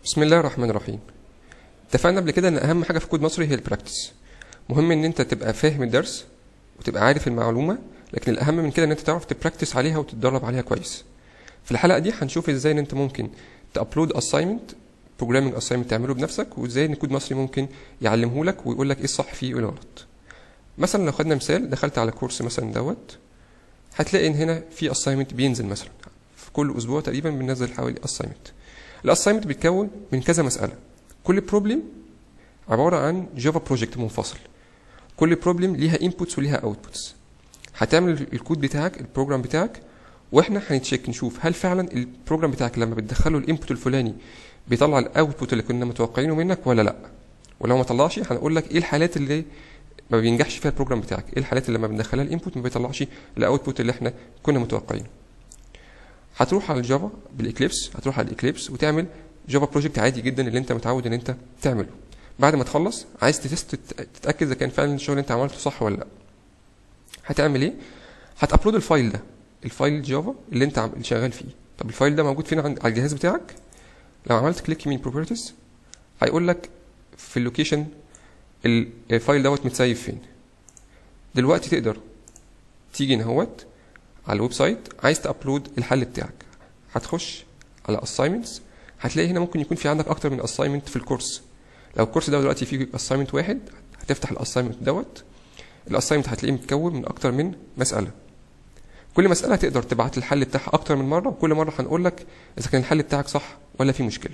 بسم الله الرحمن الرحيم اتفقنا قبل كده ان اهم حاجه في كود مصري هي البراكتس مهم ان انت تبقى فاهم الدرس وتبقى عارف المعلومه لكن الاهم من كده ان انت تعرف تبراكتس عليها وتتدرب عليها كويس في الحلقه دي هنشوف ازاي ان انت ممكن تابلود اساينمنت بروجرامنج اساينمنت تعمله بنفسك وازاي ان كود مصري ممكن يعلمه لك ويقول لك ايه الصح فيه وايه الغلط مثلا لو خدنا مثال دخلت على كورس مثلا دوت هتلاقي ان هنا في اساينمنت بينزل مثلا في كل اسبوع تقريبا بننزل حوالي اساينمنت الاساينمنت بيتكون من كذا مساله كل بروبلم عباره عن جافا بروجكت منفصل كل بروبلم ليها انبوتس وليها اوتبوتس هتعمل الكود بتاعك البروجرام بتاعك واحنا هنتشيك نشوف هل فعلا البروجرام بتاعك لما بتدخله الانبوت الفلاني بيطلع الاوتبوت اللي كنا متوقعينه منك ولا لا ولو ما طلعش هنقول لك ايه الحالات اللي ما بينجحش فيها البروجرام بتاعك ايه الحالات اللي لما بندخلها الانبوت ما بيطلعش الاوتبوت اللي احنا كنا متوقعينه هتروح على الجافا بالاكليبس هتروح على الاكليبس وتعمل جافا بروجكت عادي جدا اللي انت متعود ان انت تعمله بعد ما تخلص عايز تتست تتاكد اذا كان فعلا الشغل اللي انت عملته صح ولا لا هتعمل ايه هتابلود الفايل ده الفايل جافا اللي انت عم- شغال فيه طب الفايل ده موجود فين عند- على الجهاز بتاعك لو عملت كليك يمين بروبرتيز هيقول لك في اللوكيشن ال- الفايل دوت متسيف فين دلوقتي تقدر تيجي هنا اهوت على الويب سايت عايز تابلود الحل بتاعك هتخش على assignments هتلاقي هنا ممكن يكون في عندك اكتر من assignment في الكورس لو الكورس ده دلوقتي فيه assignment واحد هتفتح الاساينمنت دوت الاساينمنت هتلاقيه متكون من اكتر من مساله كل مساله تقدر تبعت الحل بتاعها اكتر من مره وكل مره هنقول لك اذا كان الحل بتاعك صح ولا في مشكله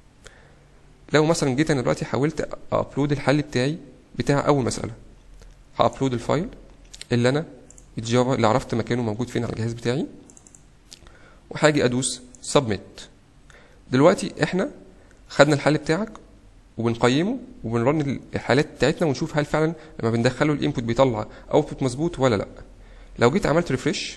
لو مثلا جيت انا دلوقتي حاولت ابلود الحل بتاعي بتاع اول مساله هابلود الفايل اللي انا الجافا اللي عرفت مكانه موجود فين على الجهاز بتاعي وهاجي ادوس سبميت دلوقتي احنا خدنا الحل بتاعك وبنقيمه وبنرن الحالات بتاعتنا ونشوف هل فعلا لما بندخله الانبوت بيطلع اوتبوت مظبوط ولا لا لو جيت عملت ريفرش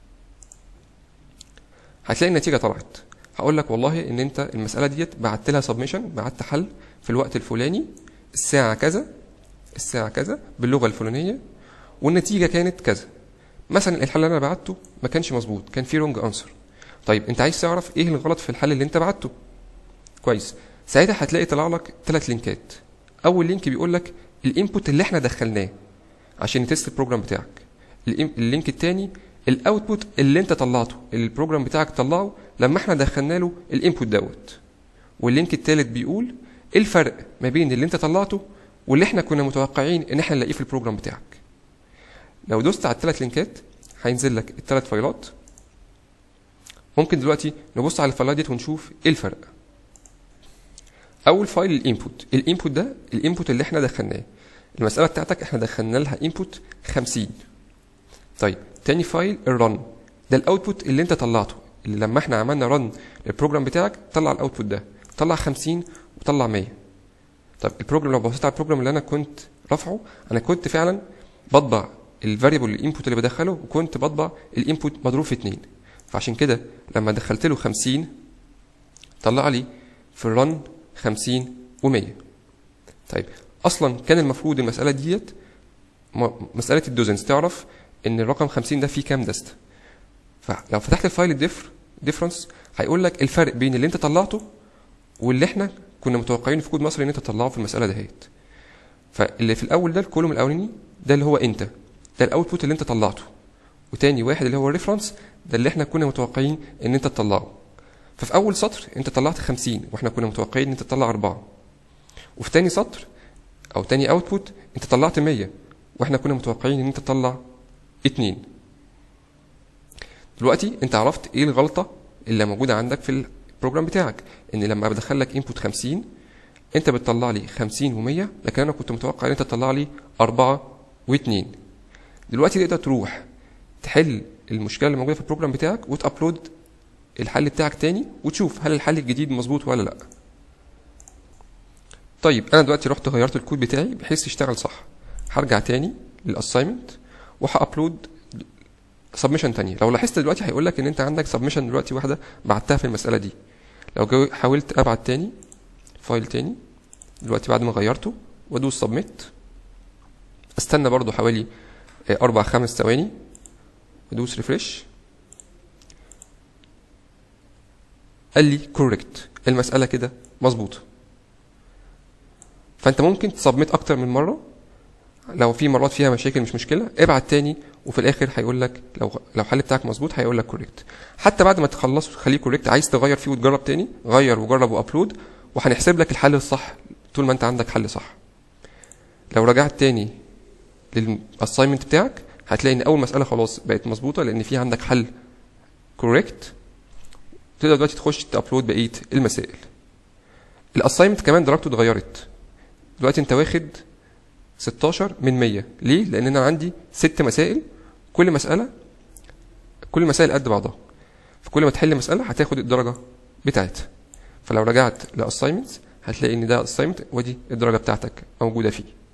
هتلاقي النتيجه طلعت هقول لك والله ان انت المساله ديت بعت لها سبمشن بعت حل في الوقت الفلاني الساعه كذا الساعه كذا باللغه الفلانيه والنتيجه كانت كذا مثلا الحل اللي انا بعته ما كانش مظبوط كان فيه رونج انسر طيب انت عايز تعرف ايه الغلط في الحل اللي انت بعته كويس ساعتها هتلاقي طلع لك ثلاث لينكات اول لينك بيقول لك الانبوت اللي احنا دخلناه عشان نتست البروجرام بتاعك الإم- اللينك الثاني الاوتبوت اللي انت طلعته اللي البروجرام بتاعك طلعه لما احنا دخلنا له الانبوت دوت واللينك الثالث بيقول ايه الفرق ما بين اللي انت طلعته واللي احنا كنا متوقعين ان احنا نلاقيه في البروجرام بتاعك لو دوست على الثلاث لينكات هينزل لك الثلاث فايلات ممكن دلوقتي نبص على الفايلات ديت ونشوف ايه الفرق اول فايل الانبوت الانبوت ده الانبوت اللي احنا دخلناه المساله بتاعتك احنا دخلنا لها انبوت 50 طيب تاني فايل الرن ده الاوتبوت اللي انت طلعته اللي لما احنا عملنا رن للبروجرام بتاعك طلع الاوتبوت ده طلع 50 وطلع 100 طب البروجرام لو بصيت على البروجرام اللي انا كنت رافعه انا كنت فعلا بطبع الفاريبل الانبوت اللي بدخله وكنت بطبع الانبوت مضروب في 2 فعشان كده لما دخلت له 50 طلع لي في الرن 50 و100 طيب اصلا كان المفروض المساله ديت م- مساله الدوزنز تعرف ان الرقم 50 ده فيه كام دست فلو فتحت الفايل الديفر ديفرنس هيقول لك الفرق بين اللي انت طلعته واللي احنا كنا متوقعين في كود مصر ان انت تطلعه في المساله دهيت فاللي في الاول ده الكولوم الاولاني ده اللي هو انت ده الاوتبوت اللي انت طلعته وتاني واحد اللي هو الريفرنس ده اللي احنا كنا متوقعين ان انت تطلعه ففي اول سطر انت طلعت 50 واحنا كنا متوقعين ان انت تطلع 4 وفي تاني سطر او تاني اوتبوت انت طلعت 100 واحنا كنا متوقعين ان انت تطلع 2 دلوقتي انت عرفت ايه الغلطه اللي موجوده عندك في البروجرام بتاعك ان لما بدخل لك انبوت 50 انت بتطلع لي 50 و100 لكن انا كنت متوقع ان انت تطلع لي 4 و2 دلوقتي تقدر تروح تحل المشكله اللي موجوده في البروجرام بتاعك وتابلود الحل بتاعك تاني وتشوف هل الحل الجديد مظبوط ولا لا طيب انا دلوقتي رحت غيرت الكود بتاعي بحيث يشتغل صح هرجع تاني للاساينمنت وهابلود سبمشن تانية لو لاحظت دلوقتي هيقول لك ان انت عندك سبمشن دلوقتي واحده بعتها في المساله دي لو جو حاولت ابعت تاني فايل تاني دلوقتي بعد ما غيرته وادوس سبميت استنى برضو حوالي آه، اربع خمس ثواني وادوس ريفرش قال لي كوريكت المساله كده مظبوطه فانت ممكن تسبميت اكتر من مره لو في مرات فيها مشاكل مش مشكله ابعت تاني وفي الاخر هيقول لك لو لو الحل بتاعك مظبوط هيقول لك كوريكت حتى بعد ما تخلص وتخليه كوريكت عايز تغير فيه وتجرب تاني غير وجرب وابلود وهنحسب لك الحل الصح طول ما انت عندك حل صح لو رجعت تاني للاساينمنت بتاعك هتلاقي ان اول مساله خلاص بقت مظبوطه لان في عندك حل كوريكت تقدر دلوقتي تخش تابلود بقيه المسائل الاساينمنت كمان درجته اتغيرت دلوقتي انت واخد 16 من 100 ليه لان انا عندي ست مسائل كل مساله كل المسائل قد بعضها فكل ما تحل مساله هتاخد الدرجه بتاعتها فلو رجعت لاساينمنت هتلاقي ان ده اساينمنت ودي الدرجه بتاعتك موجوده فيه